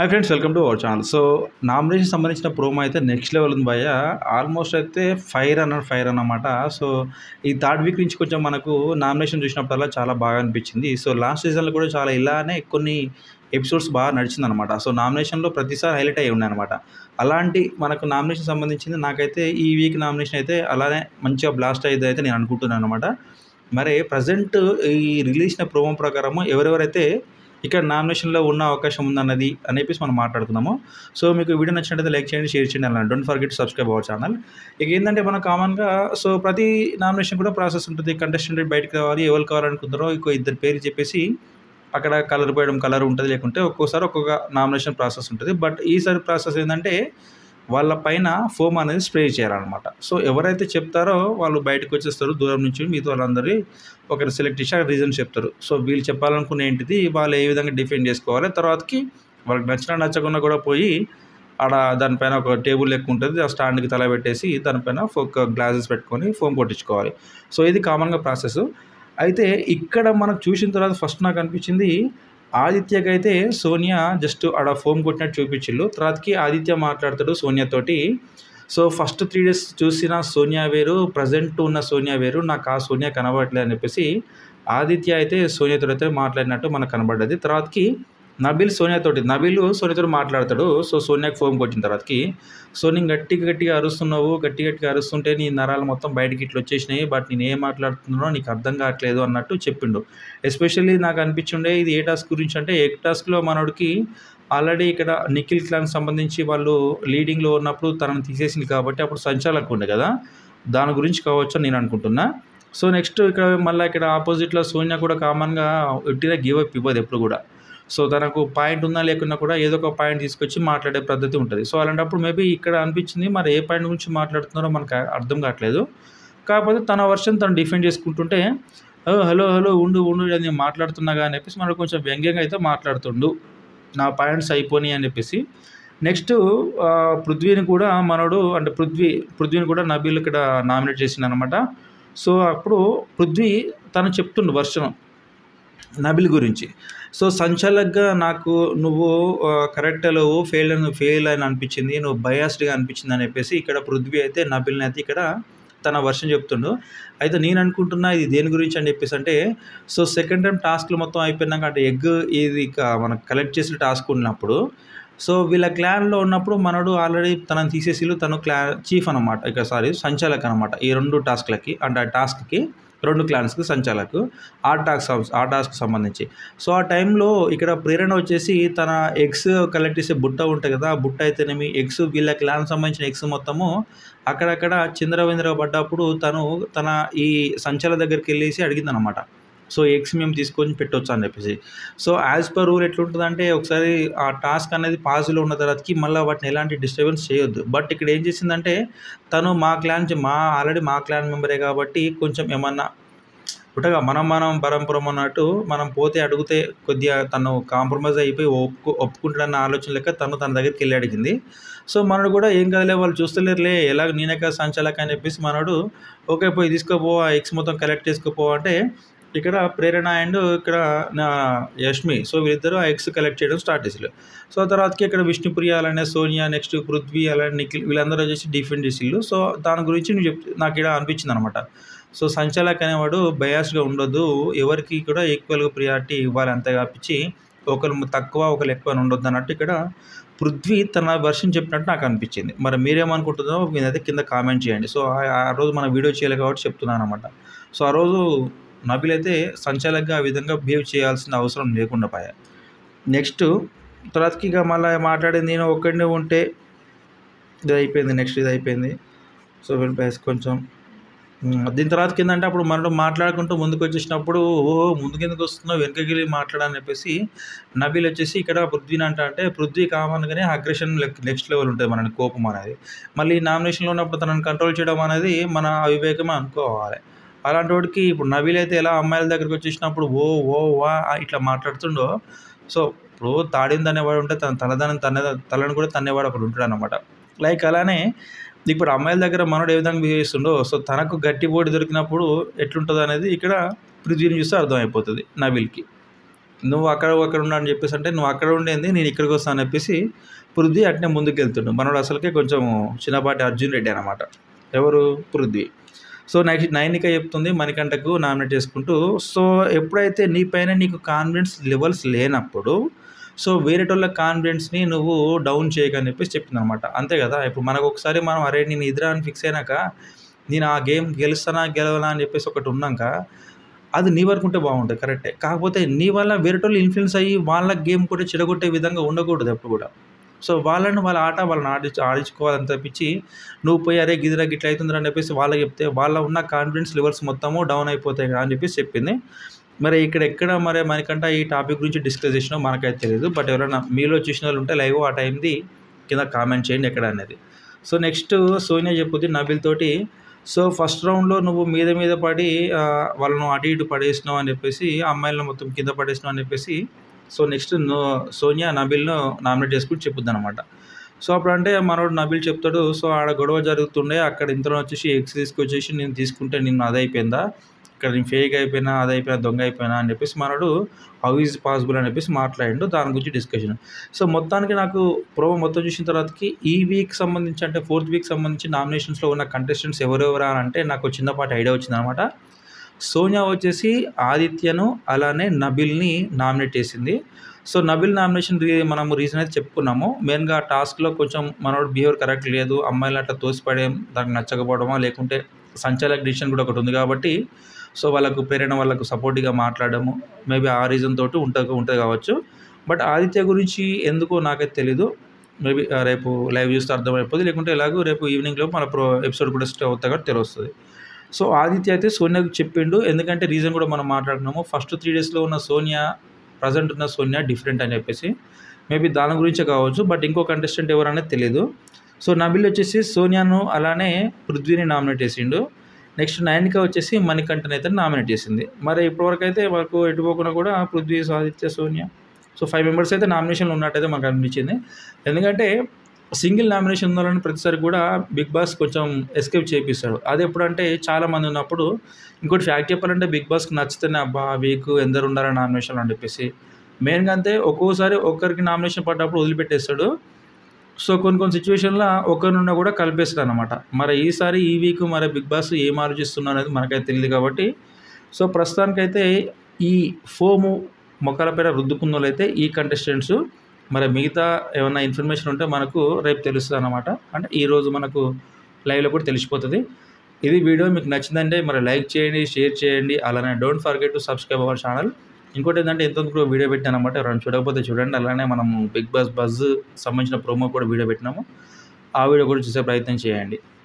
hi friends welcome to our channel so nomination సంబంధించిన promo అయితే next level ఉంది భయ్య ఆల్మోస్ట్ అయితే ఫైర్ అన్న ఫైర్ అన్నమాట సో ఈ థర్డ్ వీక్ నుంచి కొంచెం మనకు నామినేషన్ చూసినప్పుడల్లా చాలా బాగా అనిపించింది సో లాస్ట్ సీజన్లో కూడా చాలా ఇలానే కొన్ని ఎపిసోడ్స్ బాగా నడిచిందనమాట సో నామినేషన్లో ప్రతిసారి హైలైట్ అయ్యి ఉన్నాయన్నమాట అలాంటి మనకు నామినేషన్ సంబంధించింది నాకైతే ఈ వీక్ నామినేషన్ అయితే అలానే మంచిగా బ్లాస్ట్ అయ్యేది అయితే నేను అనుకుంటున్నాను అనమాట మరి ప్రజెంట్ ఈ రిలీజ్ అయిన ప్రోమో ప్రకారము ఎవరెవరైతే ఇక్కడ నామినేషన్లో ఉన్న అవకాశం ఉందన్నది అని చెప్పేసి మనం మాట్లాడుకుందాము సో మీకు వీడియో నచ్చినట్లయితే లైక్ చేయండి షేర్ చేయండి అలా don't forget subscribe our channel ఇక ఏంటంటే మనం కామన్గా సో ప్రతి నామినేషన్ కూడా ప్రాసెస్ ఉంటుంది కంటెస్టెంట్ బయటకు రావాలి ఎవరు కావాలనుకుంటారో ఇంకో ఇద్దరు పేరు చెప్పేసి అక్కడ కలర్ పోయడం కలర్ ఉంటుంది లేకుంటే ఒక్కోసారి ఒక్కొక్క నామినేషన్ ప్రాసెస్ ఉంటుంది బట్ ఈసారి ప్రాసెస్ ఏంటంటే వాళ్ళ పైన ఫోమ్ అనేది స్ప్రే చేయాలన్నమాట సో ఎవరైతే చెప్తారో వాళ్ళు బయటకు వచ్చేస్తారు దూరం నుంచి మిగతా వాళ్ళందరి ఒకరు సెలెక్ట్ చేసి ఆ రీజన్ చెప్తారు సో వీళ్ళు చెప్పాలనుకునే ఏంటిది వాళ్ళు ఏ విధంగా డిఫెండ్ చేసుకోవాలి తర్వాతకి వాళ్ళకి నచ్చినా నచ్చకుండా కూడా పోయి ఆడ దానిపైన ఒక టేబుల్ లెక్క ఉంటుంది ఆ స్టాండ్కి తల పెట్టేసి దానిపైన ఒక గ్లాసెస్ పెట్టుకొని ఫోమ్ కొట్టించుకోవాలి సో ఇది కామన్గా ప్రాసెస్ అయితే ఇక్కడ మనకు చూసిన తర్వాత ఫస్ట్ నాకు అనిపించింది ఆదిత్యకి అయితే సోనియా జస్ట్ ఆడ ఫోమ్ కొట్టినట్టు చూపించిళ్ళు తర్వాతకి ఆదిత్య మాట్లాడతాడు సోనియాతోటి సో ఫస్ట్ త్రీ డేస్ చూసిన సోనియా వేరు ప్రజెంట్ ఉన్న సోనియా వేరు నాకు ఆ సోనియా కనబడట్లేదు అని చెప్పేసి ఆదిత్య అయితే సోనియాతో అయితే మాట్లాడినట్టు మనకు కనబడ్డది తర్వాతకి నబిల్ సోనియాతోటి నబిల్ సోనియాతో మాట్లాడతాడు సో సోనియాకి ఫోన్ కొట్టిన తర్వాతకి సో నేను గట్టిగా గట్టిగా అరుస్తున్నావు గట్టి గట్టిగా అరుస్తుంటే నీ నరాలు మొత్తం బయటికి ఇట్లా వచ్చేసినాయి బట్ నేను ఏం మాట్లాడుతున్నానో నీకు అర్థం కావట్లేదు అన్నట్టు చెప్పిండు ఎస్పెషల్లీ నాకు అనిపించుండే ఇది ఏ టాస్క్ గురించి అంటే ఏ టాస్క్లో మనోడికి ఆల్రెడీ ఇక్కడ నిఖిల్ క్లాన్ సంబంధించి వాళ్ళు లీడింగ్లో ఉన్నప్పుడు తనను తీసేసింది కాబట్టి అప్పుడు సంచాలకు ఉండే కదా దాని గురించి కావచ్చు అని నేను అనుకుంటున్నా సో నెక్స్ట్ ఇక్కడ మళ్ళీ ఇక్కడ ఆపోజిట్లో సోనియా కూడా కామన్గా ఎట్టిగా గివ్ అప్ ఇవ్వదు ఎప్పుడు కూడా సో తనకు పాయింట్ ఉన్నా లేకున్నా కూడా ఏదో ఒక పాయింట్ తీసుకొచ్చి మాట్లాడే పద్ధతి ఉంటుంది సో అలాంటప్పుడు మేబీ ఇక్కడ అనిపించింది మరి ఏ పాయింట్ గురించి మాట్లాడుతున్నారో మనకు అర్థం కావట్లేదు కాకపోతే తన వర్షన్ తను డిఫెండ్ చేసుకుంటుంటే "ఓ, హలో హలో ఉండు ఉండు అని నేను మాట్లాడుతున్నా అని చెప్పేసి మనకు కొంచెం వ్యంగ్యంగా అయితే మాట్లాడుతుండు నా పాయింట్స్ అయిపోయినాయి అని చెప్పేసి నెక్స్ట్ ఆ, పృథ్వీని కూడా మనోడు అంటే పృథ్వీ పృథ్వీని కూడా నబీల్ ఇక్కడ నామినేట్ చేసిండు అనమాట సో అప్పుడు పృథ్వీ తను చెప్తుండు వర్షం నబిల్ గురించి సో సంచాలక్గా నాకు నువ్వు కరెక్ట్ లేవు ఫెయిల్ అని ఫెయిల్ అని అనిపించింది నువ్వు బయాస్డ్గా అనిపించింది అని చెప్పేసి ఇక్కడ పృథ్వీ అయితే నబిల్ని అయితే ఇక్కడ తన వర్షం చెప్తుండు అయితే నేను అనుకుంటున్నా ఇది దేని గురించి అని చెప్పేసి అంటే సో సెకండ్ టైం టాస్క్లు మొత్తం అయిపోయినాక అంటే ఎగ్ ఇది ఇక మనకు కలెక్ట్ చేసిన టాస్క్ ఉన్నప్పుడు సో వీళ్ళ క్లాన్లో ఉన్నప్పుడు మనడు ఆల్రెడీ తనని తీసేసి తను క్లా చీఫ్ అనమాట ఇక సారీ సంచాలక్ అనమాట ఈ రెండు టాస్క్లకి అంటే ఆ టాస్క్కి రెండు క్లాన్స్కి సంచాలకు ఆ టాస్క్ ఆ టాస్క్ సంబంధించి సో ఆ టైంలో ఇక్కడ ప్రేరణ వచ్చేసి తన ఎగ్స్ కలెక్ట్ చేసే బుట్ట ఉంటుంది కదా ఆ బుట్ట అయితేనేమి ఎగ్స్ వీళ్ళ క్లాన్ సంబంధించిన ఎగ్స్ మొత్తము అక్కడక్కడ చింద్రవేంద్ర పడ్డప్పుడు తను తన ఈ సంచాల దగ్గరికి వెళ్ళేసి అడిగిందనమాట సో ఎగ్స్ మేము తీసుకొని పెట్టొచ్చు అని చెప్పేసి సో యాజ్ పర్ రూల్ ఎట్లుంటుందంటే ఒకసారి ఆ టాస్క్ అనేది పాజిలో ఉన్న తర్వాతకి మళ్ళీ వాటిని ఎలాంటి డిస్టర్బెన్స్ చేయొద్దు బట్ ఇక్కడ ఏం చేసిందంటే తను మా క్లాన్ చే- మా ఆల్రెడీ మా క్లాన్ మెంబరే కాబట్టి కొంచెం ఏమన్నా పుట్టగా మనం మనం పరంపురం అన్నట్టు మనం పోతే అడిగితే కొద్దిగా తను కాంప్రమైజ్ అయిపోయి ఒప్పుకు ఒప్పుకుంటాడన్న ఆలోచన లెక్క తను తన దగ్గరికి వెళ్ళి అడిగింది సో మనడు కూడా ఏం కదలే వాళ్ళు చూస్తలేరులే ఎలాగ నేనక సంచాలక అని చెప్పేసి మనడు ఓకే పోయి తీసుకోపో ఆ ఎక్స్ మొత్తం కలెక్ట్ చేసుకోపో అంటే ఇక్కడ ప్రేరణ అండ్ ఇక్కడ నా యష్మి సో వీళ్ళిద్దరూ ఆ ఎగ్స్ కలెక్ట్ చేయడం స్టార్ట్ చేసారు సో తర్వాతకి ఇక్కడ విష్ణుప్రియ అలానే సోనియా నెక్స్ట్ పృథ్వీ అలానే నిఖిల్ వీళ్ళందరూ వచ్చేసి డిఫెండ్ చేసిళ్ళు సో దాని గురించి నువ్వు చెప్ నాకు ఇక్కడ అనిపించింది అనమాట సో సంచాలక్ అనేవాడు బయాస్గా ఉండొద్దు ఎవరికి కూడా ఈక్వల్గా ప్రియారిటీ ఇవ్వాలి అంతే కాపించి ఒకరు తక్కువ ఒకరు ఎక్కువ అని ఉండొద్దు అన్నట్టు ఇక్కడ పృథ్వీ తన వర్షన్ చెప్పినట్టు నాకు అనిపించింది మరి మీరేమనుకుంటుందో మీరైతే కింద కామెంట్ చేయండి సో ఆ- ఆ రోజు మన వీడియో చేయలేదు కాబట్టి చెప్తున్నాను అనమాట సో ఆ రోజు నబిల్ అయితే సంచాలక్గా ఆ విధంగా బిహేవ్ చేయాల్సిన అవసరం లేకుండా పోయా నెక్స్ట్ తర్వాతకి ఇక మళ్ళీ మాట్లాడింది నేను ఒక్కడినే ఉంటే ఇది అయిపోయింది నెక్స్ట్ ఇది అయిపోయింది సో వెళ్ళిపోయేసి కొంచెం ఉమ్, దీని తర్వాత కిందంటే అప్పుడు మనం మాట్లాడుకుంటూ ముందుకు వచ్చేసినప్పుడు ఓ ముందుకు ఎందుకు వస్తున్నావు వెనకకి వెళ్ళి మాట్లాడని చెప్పేసి నబీల్ వచ్చేసి ఇక్కడ పృథ్వీని అంట అంటే పృథ్వీ కామన్గానే అగ్రెషన్ నెక్స్ట్ లెవెల్ ఉంటుంది మన కోపం అనేది మళ్ళీ నామినేషన్లో ఉన్నప్పుడు తనని కంట్రోల్ చేయడం అనేది మన అవివేకమే అనుకోవాలి అలాంటి వాడికి ఇప్పుడు నవీల్ అయితే ఎలా అమ్మాయిల దగ్గరికి వచ్చేసినప్పుడు ఓ ఓ వా ఆ ఇట్లా మాట్లాడుతుండో సో ఇప్పుడు తాడింది అనేవాడు ఉంటే తన తలదాని తన తలను కూడా తన్నేవాడు ఒకడు ఉంటాడు అనమాట లైక్ అలానే ఇప్పుడు అమ్మాయిల దగ్గర మనోడు ఏ విధంగా బిహేవ్ చేస్తుండో సో తనకు గట్టి పోటీ దొరికినప్పుడు ఎట్లుంటుంది అనేది ఇక్కడ పృథ్వీని చూస్తే అర్థమైపోతుంది నవీల్కి నువ్వు అక్కడ అక్కడ ఉన్నా అని చెప్పేసి అంటే నువ్వు అక్కడ ఉండేది నేను ఇక్కడికి వస్తాను అని చెప్పేసి పృథ్వీ అట్నే ముందుకు వెళ్తుండు మనోడు అసలుకే కొంచెం చిన్నపాటి అర్జున్ రెడ్డి అనమాట ఎవరు పృథ్వీ సో నెక్స్ట్ నైనిక చెప్తుంది మణికంఠకు నామినేట్ చేసుకుంటూ సో ఎప్పుడైతే నీ పైన నీకు కాన్ఫిడెన్స్ లెవెల్స్ లేనప్పుడు సో వేరేటోళ్ళ కాన్ఫిడెన్స్ని నువ్వు డౌన్ చేయకని చెప్పేసి చెప్పింది అనమాట అంతే కదా ఇప్పుడు మనకు ఒకసారి మనం అరే నేను ఇదిరా అని ఫిక్స్ అయినాక నేను ఆ గేమ్ గెలుస్తానా గెలవనా అని చెప్పేసి ఒకటి ఉన్నాక అది నీ వరకు ఉంటే బాగుంటుంది కరెక్టే కాకపోతే నీ వల్ల వేరేటోళ్ళు ఇన్ఫ్లుయెన్స్ అయ్యి వాళ్ళ గేమ్ కూడా చెడగొట్టే విధంగా ఉండకూడదు ఎప్పుడు కూడా సో వాళ్ళని వాళ్ళ ఆట వాళ్ళని ఆడించు ఆడించుకోవాలని తప్పించి నువ్వు పోయి అరే గిదిరా గిట్ల అవుతుందిరా అని చెప్పేసి వాళ్ళకి చెప్తే వాళ్ళ ఉన్న కాన్ఫిడెన్స్ లెవెల్స్ మొత్తము డౌన్ అయిపోతాయి కదా అని చెప్పేసి చెప్పింది మరి ఇక్కడ ఎక్కడ మరి మనకంటే ఈ టాపిక్ గురించి డిస్కస్ చేసినా మనకైతే తెలియదు బట్ ఎవరైనా మీలో చూసిన వాళ్ళు ఉంటే లైవ్ ఆ టైంది కింద కామెంట్ చేయండి ఎక్కడ అనేది సో నెక్స్ట్ సోనియా చెప్పుద్ది నబిల్ తోటి సో ఫస్ట్ రౌండ్లో నువ్వు మీద మీద పడి ఆ, వాళ్ళను అటు ఇటు పడేసినావు అని చెప్పేసి అమ్మాయిలను మొత్తం కింద పడేసినావు అని చెప్పేసి సో నెక్స్ట్ నో సోనియా నబిల్ను నామినేట్ చేసుకుని చెప్పుద్ది అనమాట సో అప్పుడు అంటే మనోడు నబిల్ చెప్తాడు సో ఆడ గొడవ జరుగుతుండే అక్కడ ఇంతలో వచ్చేసి ఎక్స్ తీసుకొచ్చేసి నేను తీసుకుంటే నిన్ను అది అయిపోయిందా ఇక్కడ నేను ఫేక్ అయిపోయినా అది అయిపోయినా దొంగ అయిపోయినా అని చెప్పేసి మనోడు హౌ ఈజ్ పాసిబుల్ అని చెప్పేసి మాట్లాడిండు దాని గురించి డిస్కషన్ సో మొత్తానికి నాకు ప్రోమో మొత్తం చూసిన తర్వాతకి ఈ వీక్ సంబంధించి అంటే ఫోర్త్ వీక్ సంబంధించి నామినేషన్స్లో ఉన్న కంటెస్టెంట్స్ ఎవరెవరా అని అంటే నాకు ఒక చిన్నపాటి ఐడియా వచ్చిందనమాట సోనియా వచ్చేసి ఆదిత్యను అలానే నబిల్ని నామినేట్ చేసింది సో నబిల్ నామినేషన్ రీ మనము రీజన్ అయితే చెప్పుకున్నాము మెయిన్గా ఆ టాస్క్లో కొంచెం మనోడు బిహేవియర్ కరెక్ట్ లేదు అమ్మాయిలు అట్లా తోసిపడేం దానికి నచ్చకపోవడమా లేకుంటే సంచాలక డిసిషన్ కూడా ఒకటి ఉంది కాబట్టి సో వాళ్ళకు ప్రేరణ వాళ్ళకు సపోర్టివ్గా మాట్లాడము మేబీ ఆ రీజన్ తోటి ఉంటుంది ఉంటుంది కావచ్చు బట్ ఆదిత్య గురించి ఎందుకో నాకైతే తెలీదు మేబీ రేపు లైవ్ చూస్తే అర్థమైపోతుంది లేకుంటే ఎలాగో రేపు ఈవినింగ్లో మన ప్రో ఎపిసోడ్ కూడా స్టే అవుతా కాబట్టి తెలుస్తుంది సో ఆదిత్య అయితే సోనియాకు చెప్పిండు ఎందుకంటే రీజన్ కూడా మనం మాట్లాడుతున్నాము ఫస్ట్ త్రీ డేస్లో ఉన్న సోనియా ప్రజెంట్ ఉన్న సోనియా డిఫరెంట్ అని చెప్పేసి మేబీ దాని గురించే కావచ్చు బట్ ఇంకో కంటెస్టెంట్ ఎవరనేది తెలియదు సో నబిల్ వచ్చేసి సోనియాను అలానే పృథ్వీని నామినేట్ చేసిండు నెక్స్ట్ నయనిక వచ్చేసి మణికంఠన్ అయితే నామినేట్ చేసింది మరి ఇప్పటివరకు అయితే మాకు ఎటుపోకుండా కూడా Prithvi Aditya Sonia so five members అయితే నామినేషన్లో ఉన్నట్టయితే మాకు అనిపించింది ఎందుకంటే సింగిల్ నామినేషన్ ఉండాలని ప్రతిసారి కూడా బిగ్ బాస్ కొంచెం ఎస్కేప్ చేపిస్తాడు అది ఎప్పుడంటే చాలా మంది ఉన్నప్పుడు ఇంకోటి ఫ్యాక్ట్ చెప్పాలంటే బిగ్ బాస్కి నచ్చితేనే అబ్బా వీక్ ఎందరు ఉండాలని నామినేషన్ అని చెప్పేసి మెయిన్గా అంతే ఒక్కోసారి ఒక్కరికి నామినేషన్ పడ్డప్పుడు వదిలిపెట్టేస్తాడు సో కొన్ని కొన్ని సిచ్యువేషన్లో ఒకరినున్న కూడా కలిపేస్తాడు అనమాట మరి ఈసారి ఈ వీక్ మరి బిగ్ బాస్ ఏం ఆలోచిస్తున్నారు అనేది మనకైతే తెలియదు కాబట్టి సో ప్రస్తుతానికైతే ఈ ఫోము మొక్కలపైన రుద్దుకున్న వాళ్ళైతే ఈ కంటెస్టెంట్స్ మరి మిగతా ఏమైనా ఇన్ఫర్మేషన్ ఉంటే మనకు రేపు తెలుస్తుంది అనమాట అంటే ఈరోజు మనకు లైవ్లో కూడా తెలిసిపోతుంది ఇది వీడియో మీకు నచ్చిందంటే మరి లైక్ చేయండి షేర్ చేయండి అలానే don't forget to subscribe our channel ఇంకోటి ఏంటంటే ఎంతవరకు వీడియో పెట్టాను అనమాట ఎవరైనా చూడకపోతే చూడండి అలానే మనం బిగ్ బాస్ బజ్ సంబంధించిన ప్రోమో కూడా వీడియో పెట్టినాము ఆ వీడియో కూడా చూసే ప్రయత్నం చేయండి